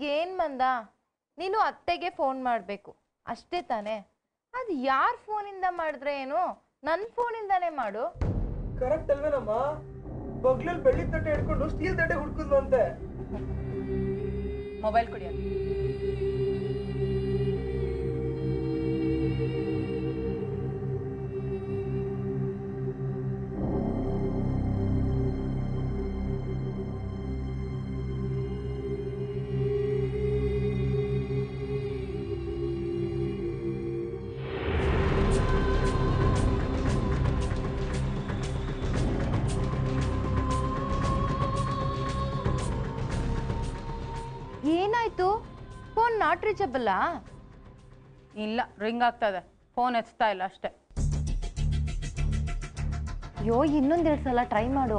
ಏನು ಮಂದ ನೀನು ಅತ್ತೆಗೆ ಫೋನ್ ಮಾಡಬೇಕು ಅಷ್ಟೇ ತಾನೇ ಅದು ಯಾರ ಫೋನಿಂದ ಮಾಡಿದ್ರೆ ಏನು ನನ್ನ ಫೋನಿಂದಾನೇ ಮಾಡು ಕರೆಕ್ಟ್ ಅಲ್ವೇನಮ್ಮ ಬಗ್ಲಲ್ಲಿ ಬೆಳ್ಳಿ ತಟ್ಟೆ ಹಿಡ್ಕೊಂಡು ಸ್ಟೀಲ್ ತಟ್ಟೆ ಹುಡ್ಕಿದ್ಲು ಅಂತೆ ಮೊಬೈಲ್ ಕೊಡಿ ಏನಾಯ್ತು ಫೋನ್ ನಾಟ್ ರೀಚಬಲ್ಲಾ ಇಲ್ಲ ರಿಂಗ್ ಆಗ್ತದೆ ಫೋನ್ ಎತ್ತಾ ಇಲ್ಲ ಅಷ್ಟೇ ಅಯ್ಯೋ ಇನ್ನೊಂದೆರಡು ಸಲ ಟ್ರೈ ಮಾಡು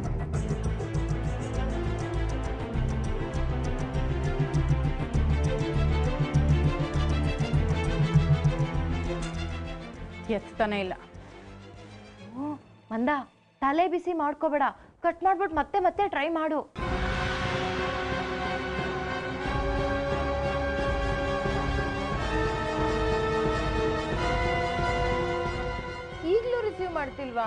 ಎತ್ತಾನೆ ಇಲ್ಲ ಹ್ಞೂ ಮಂದ ತಲೆ ಬಿಸಿ ಮಾಡ್ಕೋಬೇಡ ಕಟ್ ಮಾಡ್ಬಿಟ್ಟು ಮತ್ತೆ ಮತ್ತೆ ಟ್ರೈ ಮಾಡು ಈಗಲೂ ರಿಸೀವ್ ಮಾಡ್ತಿಲ್ವಾ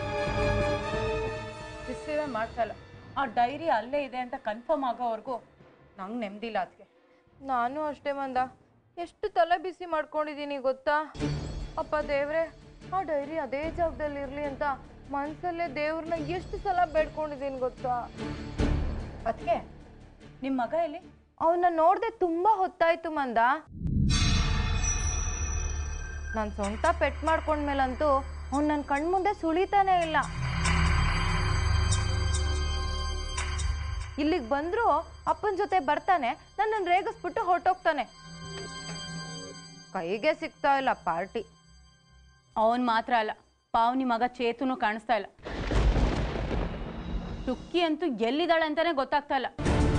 ರಿಸೀವೇ ಮಾಡ್ತಾ ಇಲ್ಲ ಆ ಡೈರಿ ಅಲ್ಲೇ ಇದೆ ಅಂತ ಕನ್ಫರ್ಮ್ ಆಗೋವರೆಗೂ ನಂಗೆ ನೆಮ್ಮದಿಲ್ಲ ಅದಕ್ಕೆ ನಾನು ಅಷ್ಟೇ ಮಂದ ಎಷ್ಟು ತಲೆ ಬಿಸಿ ಮಾಡ್ಕೊಂಡಿದ್ದೀನಿ ಗೊತ್ತಾ ಅಪ್ಪ ದೇವ್ರೆ ಆ ಡೈರಿ ಅದೇ ಜಾಗದಲ್ಲಿ ಇರಲಿ ಅಂತ ಮನಸ್ಸಲ್ಲೇ ದೇವ್ರನ್ನ ಎಷ್ಟು ಸಲ ಬೇಡ್ಕೊಂಡಿದ್ದೀನಿ ಗೊತ್ತಾ ಅದಕ್ಕೆ ನಿಮ್ಮ ಮಗ ಎಲ್ಲಿ ಅವನ್ನ ನೋಡ್ದೆ ತುಂಬಾ ಹೊತ್ತಾಯ್ತು ಮಂದ ನಾನು ಸೊಂಟ ಪೆಟ್ ಮಾಡ್ಕೊಂಡ್ಮೇಲಂತೂ ಅವ್ನು ನನ್ನ ಕಣ್ಮುಂದೆ ಸುಳಿತಾನೇ ಇಲ್ಲ ಇಲ್ಲಿಗೆ ಬಂದ್ರು ಅಪ್ಪನ ಜೊತೆ ಬರ್ತಾನೆ ನನ್ನನ್ನು ರೇಗಿಸ್ಬಿಟ್ಟು ಹೊರಟೋಗ್ತಾನೆ ಕೈಗೆ ಸಿಗ್ತಾ ಇಲ್ಲ ಪಾರ್ಟಿ ಅವನ್ ಮಾತ್ರ ಅಲ್ಲ ಪಾವ್ನಿ ಮಗ ಚೇತುನು ಕಾಣಿಸ್ತಾ ಇಲ್ಲ ಟುಕ್ಕಿ ಅಂತೂ ಎಲ್ಲಿದ್ದಾಳೆ ಅಂತಾನೆ ಗೊತ್ತಾಗ್ತಾ ಇಲ್ಲ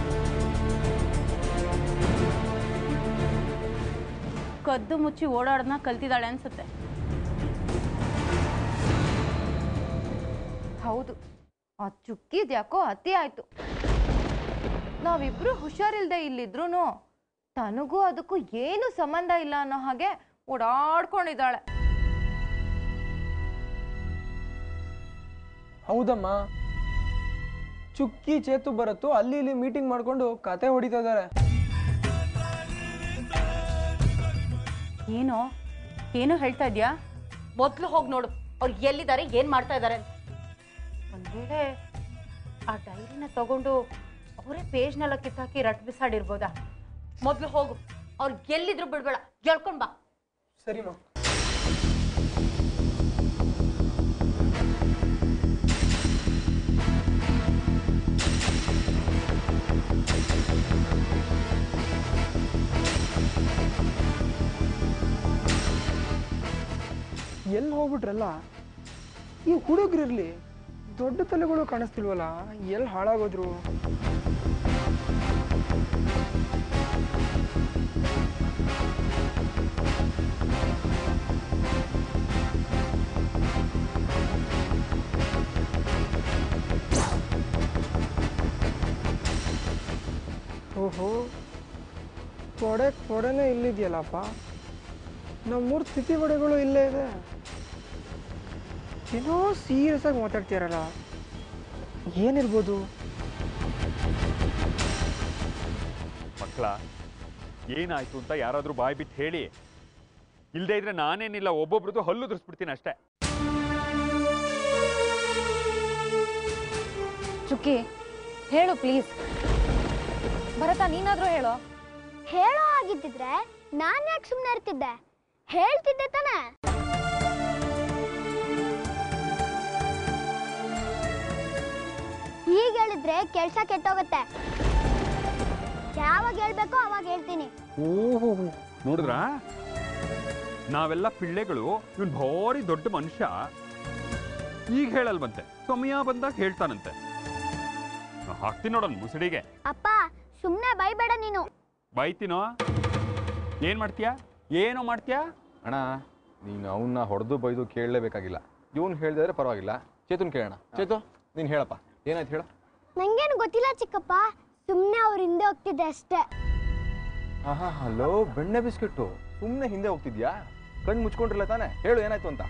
ಕದ್ದು ಮುಚ್ಚಿ ಓಡಾಡೋದನ್ನ ಕಲ್ತಿದ್ದಾಳೆ ಅನ್ಸುತ್ತೆ ಹೌದು ಆ ಚುಕ್ಕಿದ್ ಯಾಕೋ ಅತಿ ಆಯ್ತು ನಾವಿಬ್ರು ಹುಷಾರಿಲ್ದೆ ಇಲ್ಲಿದ್ರು ತನಗೂ ಅದಕ್ಕೂ ಏನು ಸಂಬಂಧ ಇಲ್ಲ ಅನ್ನೋ ಹಾಗೆ ಓಡಾಡ್ಕೊಂಡಿದ್ದಾಳೆ ಹೌದಮ್ಮ ಚುಕ್ಕಿ ಚೇತು ಬರತ್ತು ಅಲ್ಲಿ ಇಲ್ಲಿ ಮೀಟಿಂಗ್ ಮಾಡ್ಕೊಂಡು ಕತೆ ಹೊಡಿತಾ ಇದಾರೆ ಏನೋ ಏನೋ ಹೇಳ್ತಾ ಇದ್ಯಾ ಮೊದಲು ಹೋಗಿ ನೋಡು ಅವ್ರು ಎಲ್ಲಿದ್ದಾರೆ ಏನು ಮಾಡ್ತಾ ಇದ್ದಾರೆ ಒಂದ್ ವೇಳೆ ಆ ಡೈರಿನ ತಗೊಂಡು ಅವರೇ ಪೇಜ್ನೆಲ್ಲ ಕಿತ್ತಾಕಿ ರಟ್ ಬಿಸಾಡಿರ್ಬೋದಾ ಮೊದಲು ಹೋಗು ಅವ್ರು ಎಲ್ಲಿದ್ರು ಬಿಡ್ಬೇಡ ಹೇಳ್ಕೊಂಡ್ ಬಾ ಸರಿಮಾ ಎಲ್ಲಿ ಹೋಗ್ಬಿಟ್ರಲ್ಲ ಈ ಹುಡುಗರಿರ್ಲಿ ದೊಡ್ಡ ತಲೆಗಳು ಕಾಣಿಸ್ತಿಲ್ವಲ್ಲ ಎಲ್ಲಿ ಹಾಳಾಗೋದ್ರು ಓಹೋ ತೊಡೆ ತೊಡೆನೇ ಇಲ್ಲಿದೆಯಲ್ಲಪ್ಪ ನಮ್ಮೂರ ಸ್ಥಿತಿ ಬಡೆಗಳು ಇಲ್ಲೇ ಇದೆ ಏನೋ ಸೀರಿಯಸ್ ಆಗಿ ಮಾತಾಡ್ತೀರಲ್ಲ ಏನಿರ್ಬೋದು ಮಕ್ಕಳ ಏನಾಯ್ತು ಅಂತ ಯಾರಾದರೂ ಬಾಯ್ ಬಿಟ್ಟು ಹೇಳಿ ಇಲ್ಲದೆ ಇದ್ರೆ ನಾನೇನಿಲ್ಲ ಒಬ್ಬೊಬ್ರದ್ದು ಹಲ್ಲು ದುರಿಸ್ಬಿಡ್ತೀನಿ ಅಷ್ಟೇ ಚುಕ್ಕಿ ಹೇಳು ಪ್ಲೀಸ್ ಭರತ ನೀನಾದ್ರೂ ಹೇಳೋ ಹೇಳೋ ಆಗಿದ್ದಿದ್ರೆ ನಾನ್ ಯಾಕೆ ಸುಮ್ಮನೆ ಇರ್ತಿದ್ದೆ ಹೇಳ್ತಿದ್ದೆ ತಾನೆ ಈಗ ಹೇಳಿದ್ರೆ ಕೆಲ್ಸ ಕೆಟ್ಟೋಗುತ್ತೆ ಯಾವಾಗ ಹೇಳ್ಬೇಕೋ ಅವಾಗ ಹೇಳ್ತೀನಿ ಓಹೋ ನೋಡಿದ್ರಾ ನಾವೆಲ್ಲ ಪಿಳ್ಳೆಗಳು ಇವನ್ ಭಾರಿ ದೊಡ್ಡ ಮನುಷ್ಯ ಈಗ ಹೇಳಲ್ವಂತೆ ಸಮಯ ಬಂದಾಗ ಹೇಳ್ತಾನಂತೆ ನಾ ಹಾಕ್ತೀನಿ ನೋಡೋಣ ಮುಸುಡಿಗೆ ಅಪ್ಪ ಸುಮ್ಮನೆ ಬೈಬೇಡ ನೀನು ಬೈತೀನೋ ಏನ್ ಮಾಡ್ತೀಯಾ ಏನೋ ಮಾಡ್ತೀಯಾ ಅಣ್ಣ ನೀನು ಅವನ್ನ ಹೊಡೆದು ಬೈದು ಕೇಳಲೇಬೇಕಾಗಿಲ್ಲ ಇವನು ಹೇಳಿದ್ರೆ ಪರವಾಗಿಲ್ಲ ಚೇತನ್ ಕೇಳೋಣ ಚೇತು ನೀನು ಹೇಳಪ್ಪ ಏನಾಯ್ತು ಹೇಳು ನಂಗೇನು ಗೊತ್ತಿಲ್ಲ ಚಿಕ್ಕಪ್ಪ ಸುಮ್ಮನೆ ಅವ್ರ ಹಿಂದೆ ಹೋಗ್ತಿದ್ದೆ ಅಷ್ಟೇ ಆಹಾ ಹಲೋ ಬೆಣ್ಣೆ ಬಿಸ್ಕೆಟ್ಟು ಸುಮ್ಮನೆ ಹಿಂದೆ ಹೋಗ್ತಿದ್ಯಾ ಕಣ್ಣು ಮುಚ್ಕೊಂಡಿರಲ್ಲ ತಾನೆ ಹೇಳು ಏನಾಯ್ತು ಅಂತ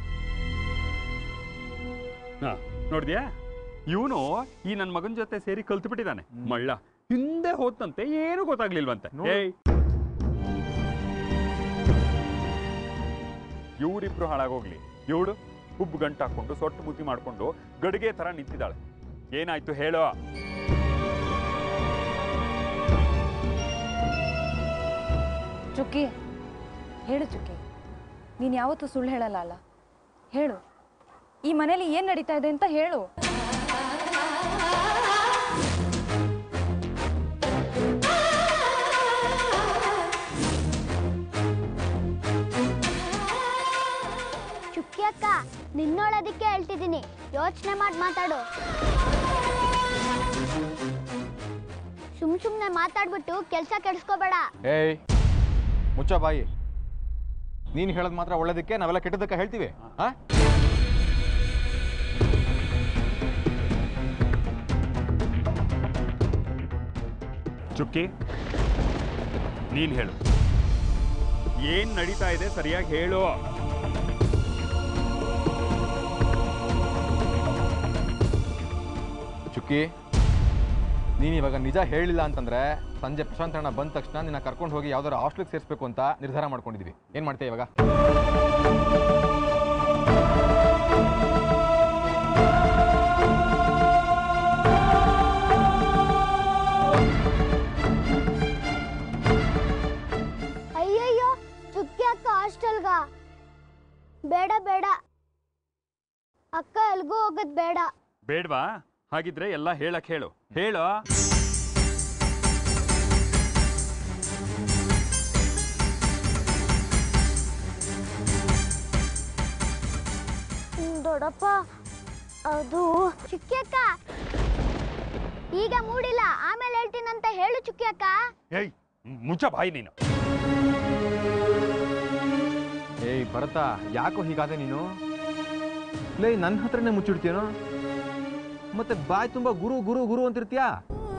ಹಾ ನೋಡಿದ್ಯಾ ಇವನು ಈ ನನ್ನ ಮಗನ ಜೊತೆ ಸೇರಿ ಕಲ್ತು ಬಿಟ್ಟಿದ್ದಾನೆ ಮಳ್ಳ ಹಿಂದೆ ಹೋತಂತೆ ಏನು ಗೊತ್ತಾಗ್ಲಿಲ್ವಂತೆ ನೋಡು. ಏಯ್ ಇವರಿಬ್ರು ಹಾಳಾಗೋಗ್ಲಿ ಇವಳು ಹುಬ್ಬು ಗಂಟು ಹಾಕೊಂಡು ಸೊಟ್ಟು ಮುತಿ ಮಾಡ್ಕೊಂಡು ಗಡಿಗೆ ತರ ನಿಂತಿದ್ದಾಳೆ ಏನಾಯ್ತು ಹೇಳೋ ಚುಕ್ಕಿ ಹೇಳು ಚುಕ್ಕಿ ನೀನು ಯಾವತ್ತೂ ಸುಳ್ಳು ಹೇಳಲ್ಲ ಅಲ್ಲ ಹೇಳು ಈ ಮನೇಲಿ ಏನು ನಡೀತಾ ಇದೆ ಅಂತ ಹೇಳು ಚುಕ್ಕಿ ಅಕ್ಕ ನಿನ್ನೋಳದಕ್ಕೆ ಹೇಳ್ತಿದ್ದೀನಿ ಯೋಚನೆ ಮಾಡಿ ಮಾತಾಡು ಸುಮ್ ಸುಮ್ನೆ ಮಾತಾಡ್ಬಿಟ್ಟು ಕೆಲಸ ಕೆಡಿಸ್ಕೋಬೇಡ ಏಯ್ ಮುಚ್ಚ ಬಾಯಿ ನೀನು ಹೇಳೋದು ಮಾತ್ರ ಒಳ್ಳೇದಕ್ಕೆ ನಾವೆಲ್ಲ ಕೆಟ್ಟದಕ್ಕೆ ಹೇಳ್ತೀವಿ ಹಾ ಚುಕ್ಕಿ ನೀನ್ ಹೇಳು ಏನ್ ನಡೀತಾ ಇದೆ ಸರಿಯಾಗಿ ಹೇಳು ಚುಕ್ಕಿ ನೀನು ಇವಾಗ ನಿಜ ಹೇಳಿಲ್ಲ ಅಂತಂದ್ರೆ ಸಂಜೆ ಪ್ರಶಾಂತ್ ಅಣ್ಣ ಬಂದ ತಕ್ಷಣ ನಿನ್ನ ಕರ್ಕೊಂಡು ಹೋಗಿ ಯಾವ್ದಾರು ಹಾಸ್ಟೆಲ್ಗೆ ಸೇರಿಸ್ಬೇಕು ಅಂತ ನಿರ್ಧಾರ ಮಾಡ್ಕೊಂಡಿದೀವಿ ಏನ್ ಮಾಡ್ತೀಯ ಇವಾಗ ಅಯ್ಯಯ್ಯೋ ಚುಕ್ಕಿ ಅಕ್ಕ ಹಾಸ್ಟೆಲ್ಗ ಬೇಡ ಬೇಡ ಅಕ್ಕ ಎಲ್ಗೂ ಹೋಗೋದ್ ಬೇಡ ಬೇಡ್ವಾ ಹಾಗಿದ್ರೆ ಎಲ್ಲ ಹೇಳಕ್ ಹೇಳು ಹೇಳು ಹ್ಮ್, ದೊಡ್ಡಪ್ಪ ಅದು ಚುಕ್ಕಿ ಅಕ್ಕ ಈಗ ಮೂಡಿಲ್ಲ ಆಮೇಲೆ ಹೇಳ್ತೀನಂತ ಹೇಳು ಚುಕ್ಕಿ ಅಕ್ಕ ಏಯ್ ಮುಚ್ಚ ಬಾಯಿ ನೀನು ಏಯ್ ಭರತ ಯಾಕೋ ಹೀಗಾದೆ ನೀನು ಲೇ ನನ್ನ ಹತ್ರನೇ ಮುಚ್ಚಿಡ್ತೀನೋ ಮತ್ತೆ ಬಾಯ್ ತುಂಬಾ ಗುರು ಗುರು ಗುರು ಅಂತಿರ್ತೀಯಾ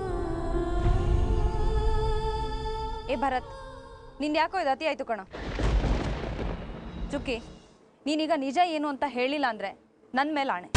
ಏ ಭರತ್ ನಿಂದು ಯಾಕೋ ಇದು ಅತಿ ಆಯ್ತು ಕಣ ಚುಕ್ಕಿ ನೀನೀಗ ನಿಜ ಏನು ಅಂತ ಹೇಳಿಲ್ಲ ಅಂದ್ರೆ ನನ್ನ ಮೇಲೆ ಆಣೆ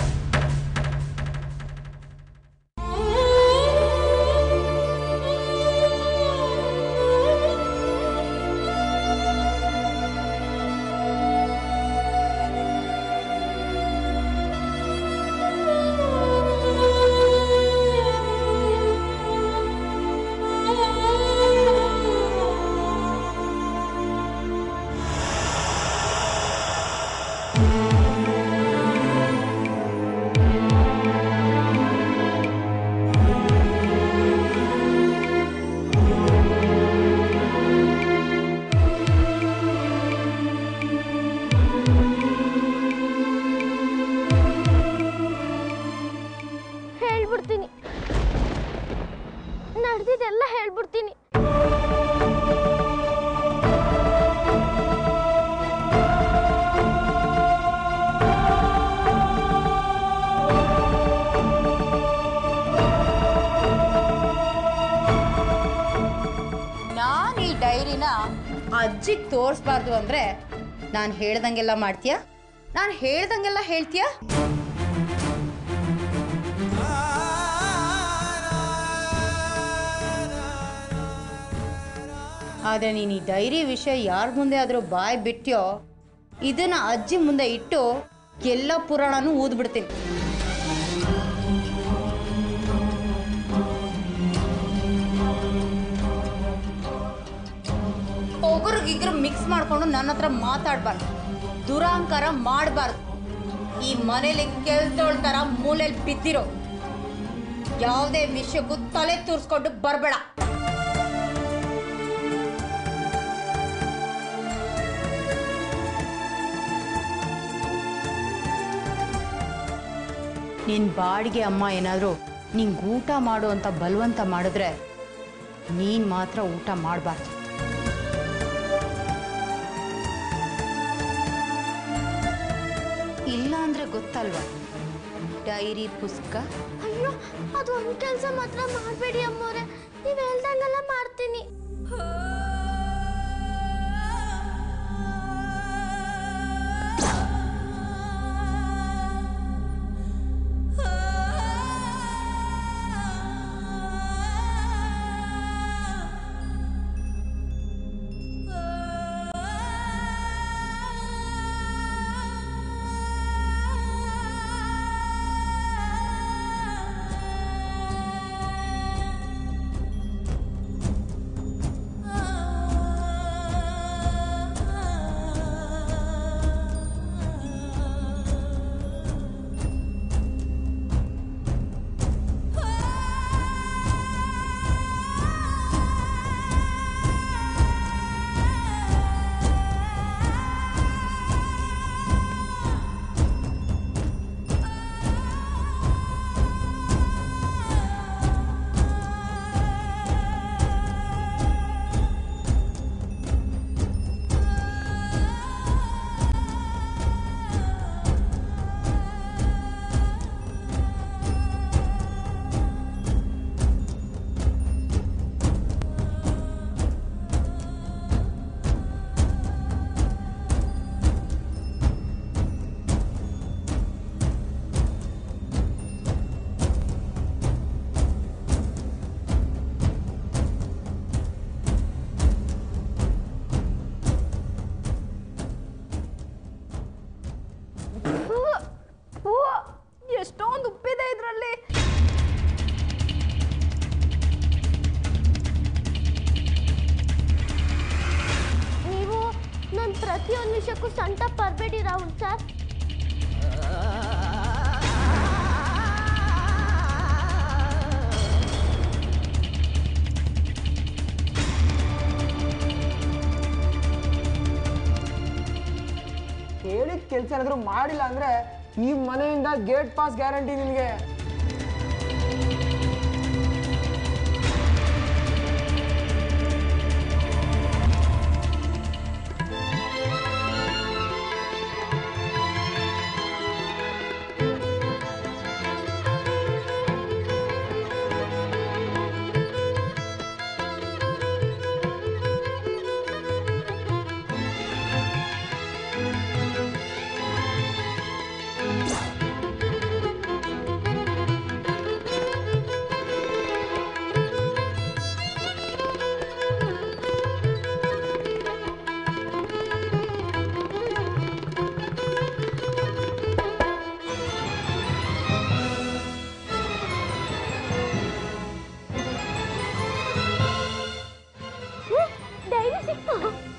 ಹೇಳ್ಬಿಡ್ತೀನಿ ನಡೆದಿದ್ದೆಲ್ಲ ಹೇಳ್ಬಿಡ್ತೀನಿ ನಾನು ಈ ಡೈರಿನ ಅಜ್ಜಿಗೆ ತೋರಿಸ್ಬಾರ್ದು ಅಂದ್ರೆ ನಾನು ಹೇಳ್ದಂಗೆಲ್ಲ ಮಾಡ್ತೀಯಾ ನಾನು ಹೇಳ್ದಂಗೆಲ್ಲ ಹೇಳ್ತೀಯಾ ಆದರೆ ನೀನು ಈ ಡೈರಿ ವಿಷಯ ಯಾರ ಮುಂದೆ ಆದರೂ ಬಾಯ್ ಬಿಟ್ಟ್ಯೋ ಇದನ್ನ ಅಜ್ಜಿ ಮುಂದೆ ಇಟ್ಟು ಎಲ್ಲ ಪುರಾಣನೂ ಊದ್ಬಿಡ್ತೀನಿ ಒಗರು ಗಿಗ್ರು ಮಿಕ್ಸ್ ಮಾಡ್ಕೊಂಡು ನನ್ನ ಹತ್ರ ಮಾತಾಡಬಾರ್ದು ದುರಾಂಕಾರ ಮಾಡಬಾರ್ದು ಈ ಮನೇಲಿ ಕೆಲ್ಸೋಳ್ ಥರ ಮೂಲೆಯಲ್ಲಿ ಬಿದ್ದಿರೋ ಯಾವುದೇ ವಿಷಯಕ್ಕೂ ತಲೆ ತೂರಿಸ್ಕೊಂಡು ಬರಬೇಡ ನಿನ್ನ ಬಾಡಿಗೆ ಅಮ್ಮ ಏನಾದರೂ ನಿಂಗೆ ಊಟ ಮಾಡು ಅಂತ ಬಲವಂತ ಮಾಡಿದ್ರೆ ನೀನು ಮಾತ್ರ ಊಟ ಮಾಡಬಾರ್ದು ಇಲ್ಲ ಅಂದ್ರೆ ಗೊತ್ತಲ್ವಾ ಡೈರಿ ಪುಸ್ತಕ ಅಯ್ಯೋ ಅದು ಒಂದು ಕೆಲಸ ಮಾತ್ರ ಮಾಡಬೇಡಿ ಅಮ್ಮೋರೆ ನೀವು ಹೇಳ್ದಂಗೆಲ್ಲ ಮಾಡ್ತೀನಿ ಅಂತ ಬರಬೇಡಿ ರಾಹುಲ್ ಸರ್ ಹೇಳಿದ ಕೆಲಸ ಏನಾದರೂ ಮಾಡಿಲ್ಲ ಅಂದ್ರೆ ಈ ಮನೆಯಿಂದ ಗೇಟ್ ಪಾಸ್ ಗ್ಯಾರಂಟಿ ನಿನಗೆ ಡೈರಿ ಸಿಕ್ತು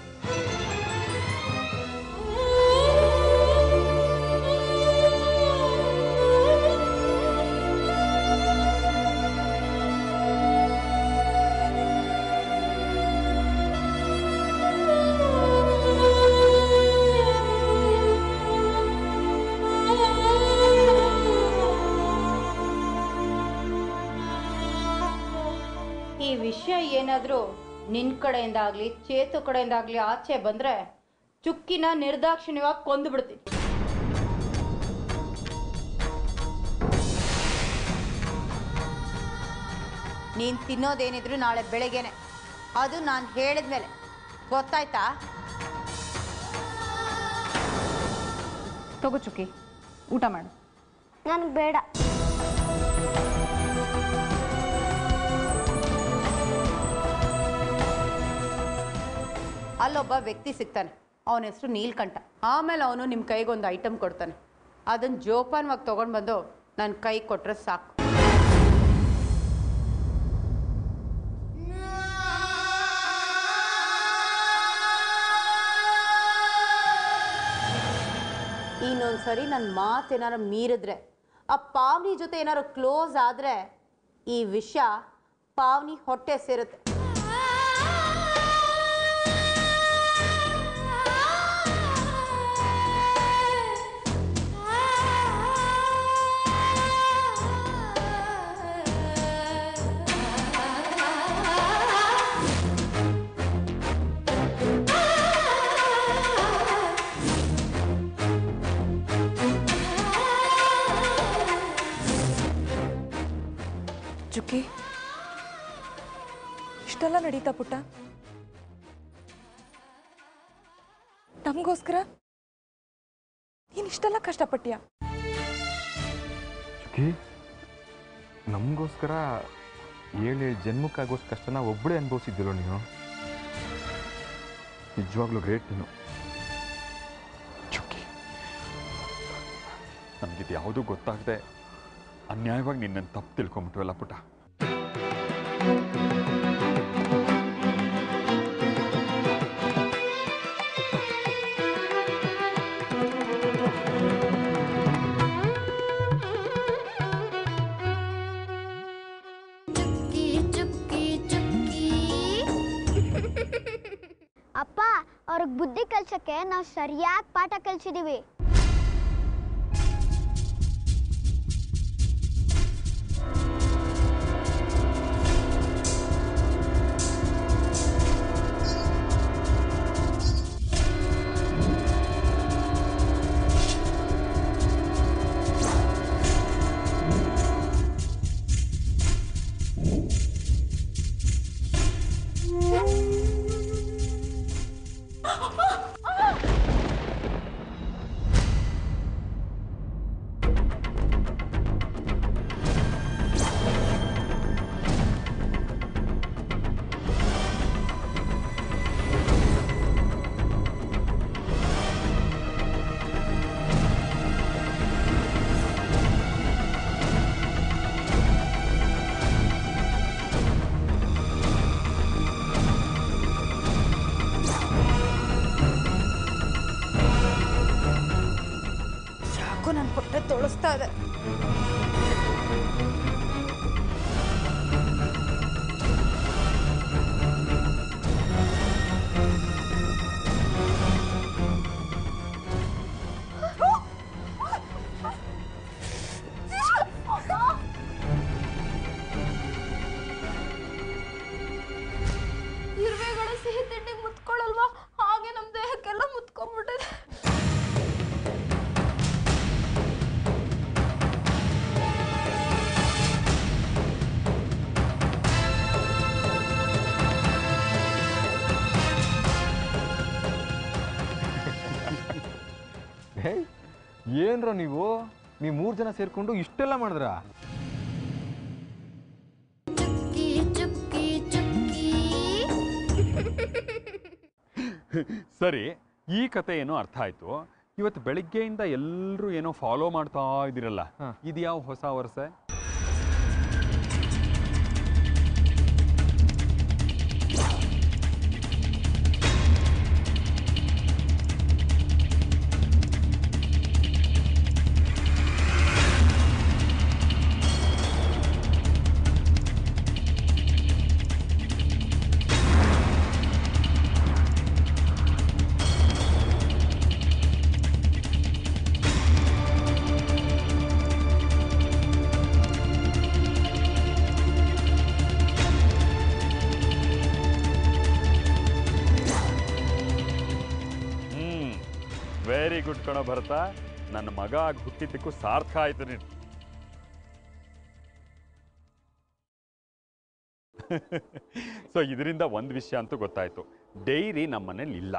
ಈ ವಿಷಯ ಏನಾದರೂ ನಿನ್ನ ಕಡೆಯಿಂದ ಆಗಲಿ ಚೇತು ಕಡೆಯಿಂದ ಆಗಲಿ ಆಚೆ ಬಂದರೆ ಚುಕ್ಕಿನ ನಿರ್ದಾಕ್ಷಿಣ್ಯವಾಗಿ ಕೊಂದು ಬಿಡ್ತೀನಿ ನೀನು ತಿನ್ನೋದೇನಿದ್ರು ನಾಳೆ ಬೆಳಗ್ಗೆನೆ ಅದು ನಾನು ಹೇಳಿದ್ಮೇಲೆ ಗೊತ್ತಾಯ್ತಾ ತಗೋ ಚುಕ್ಕಿ ಊಟ ಮಾಡು ನನಗೆ ಬೇಡ ಅಲ್ಲೊಬ್ಬ ವ್ಯಕ್ತಿ ಸಿಗ್ತಾನೆ ಅವನ ಹೆಸರು ನೀಲ್ಕಂಠ ಆಮೇಲೆ ಅವನು ನಿಮ್ಮ ಕೈಗೊಂದು ಐಟಮ್ ಕೊಡ್ತಾನೆ ಅದನ್ನು ಜೋಪಾನವಾಗಿ ತೊಗೊಂಡು ಬಂದು ನನ್ನ ಕೈ ಕೊಟ್ಟರೆ ಸಾಕು ಇನ್ನೊಂದು ಸರಿ ನನ್ನ ಮಾತು ಏನಾರು ಮೀರಿದ್ರೆ ಆ ಪಾವನಿ ಜೊತೆ ಏನಾರು ಕ್ಲೋಸ್ ಆದರೆ ಈ ವಿಷಯ ಪಾವನಿ ಹೊಟ್ಟೆ ಸೇರುತ್ತೆ ಚುಕ್ಕಿ ಇಷ್ಟೆಲ್ಲ ನಡೀತಾ ಪುಟ್ಟ ನಮಗೋಸ್ಕರ ನೀನು ಇಷ್ಟೆಲ್ಲ ಕಷ್ಟಪಟ್ಟಿಯ ಚುಕ್ಕಿ ನಮಗೋಸ್ಕರ ಏಳು ಏಳು ಜನ್ಮಕ್ಕಾಗೋಷ್ಟು ಕಷ್ಟನ ಒಬ್ಬಳೇ ಅನುಭವಿಸಿದ್ದಿರೋ ನೀನು ನಿಜವಾಗ್ಲೂ ಗ್ರೇಟ್ ನೀನು ಚುಕ್ಕಿ ನಮಗಿದು ಯಾವುದೂ ಗೊತ್ತಾಗದೆ ಅನ್ಯಾಯವಾಗಿ ನಿನ್ನನ್ನು ತಪ್ಪು ತಿಳ್ಕೊಂಬಿಟ್ವಲ್ಲ ಪುಟ ಚುಕ್ಕಿ ಚುಕ್ಕಿ ಚುಕ್ಕಿ ಅಪ್ಪ ಅವ್ರಿಗೆ ಬುದ್ಧಿ ಕಲ್ಸಕ್ಕೆ ನಾವು ಸರಿಯಾಗಿ ಪಾಠ ಕಲ್ಸಿದೀವಿ ಯಾಕೋ ನನ್ನ ಹೊಟ್ಟೆ ತೊಳಸ್ತಾ ಇದೆ ಇರುವೆಗಳು ಸಿಹಿ ತಿಂಡಿಗೆ ಮುತ್ಕೊಳ್ಳಲ್ವಾ ಹಾಗೆ ನಮ್ಮ ದೇಹಕ್ಕೆಲ್ಲ ಮುತ್ಕೊಂಡ್ಬಿಟ್ಟಿದೆ ಹೇ ಏನ್ರ ನೀವು ನೀವು ಮೂರು ಜನ ಸೇರ್ಕೊಂಡು ಇಷ್ಟೆಲ್ಲ ಮಾಡಿದ್ರಾ ಚುಕ್ಕಿ ಚುಕ್ಕಿ ಚುಕ್ಕಿ ಸರಿ ಈ ಕತೆ ಏನೋ ಅರ್ಥ ಆಯ್ತು ಇವತ್ತು ಬೆಳಿಗ್ಗೆಯಿಂದ ಎಲ್ಲರೂ ಏನೋ ಫಾಲೋ ಮಾಡ್ತಾ ಇದ್ದೀರಲ್ಲ ಹಾ. ಇದು ಯಾವ ಹೊಸ ವರ್ಷ ಹ್ಮ್ ವೆರಿ ಗುಡ್ ಕಣೋ ಭರತ ನನ್ನ ಮಗ ಆಗಿ ಹುಟ್ಟಿದ್ದಕ್ಕೂ ಸಾರ್ಥ ಆಯ್ತು ನೀನು ಸೊ ಇದರಿಂದ ಒಂದು ವಿಷಯ ಅಂತೂ ಗೊತ್ತಾಯ್ತು ಡೈರಿ ನಮ್ಮ ಮನೇಲಿ ಇಲ್ಲ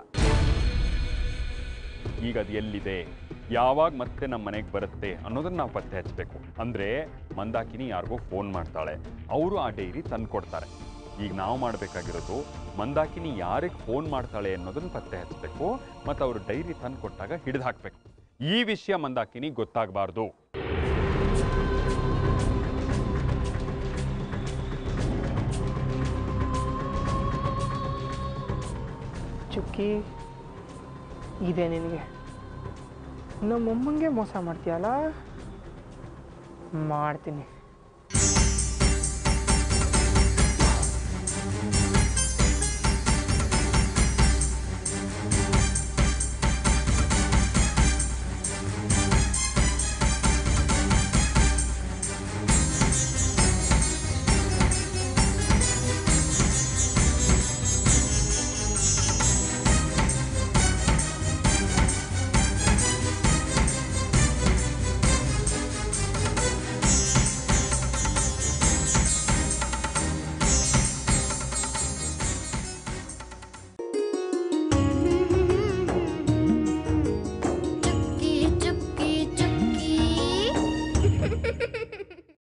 ಈಗ ಅದು ಎಲ್ಲಿದೆ ಯಾವಾಗ ಮತ್ತೆ ನಮ್ಮ ಮನೆಗೆ ಬರುತ್ತೆ ಅನ್ನೋದನ್ನ ನಾವು ಪತ್ತೆ ಹಚ್ಚಬೇಕು ಅಂದರೆ ಮಂದಾಕಿನಿ ಯಾರಿಗೋ ಫೋನ್ ಮಾಡ್ತಾಳೆ ಅವರು ಆ ಡೈರಿ ತಂದು ಕೊಡ್ತಾರೆ ಈಗ ನಾವು ಮಾಡಬೇಕಾಗಿರೋದು ಮಂದಾಕಿನಿ ಯಾರಿಗೆ ಫೋನ್ ಮಾಡ್ತಾಳೆ ಅನ್ನೋದನ್ನ ಪತ್ತೆ ಹಚ್ಚಬೇಕು ಮತ್ತು ಅವರು ಡೈರಿ ತಂದು ಕೊಟ್ಟಾಗ ಹಿಡಿದು ಹಾಕಬೇಕು ಈ ವಿಷಯ ಮಂದಾಕಿನಿ ಗೊತ್ತಾಗಬಾರ್ದು ಚುಕ್ಕಿ ಇದೆ ನಿನಗೆ ನಮ್ಮಮ್ಮಂಗೆ ಮೋಸ ಮಾಡ್ತೀಯಲ್ಲ ಮಾಡ್ತೀನಿ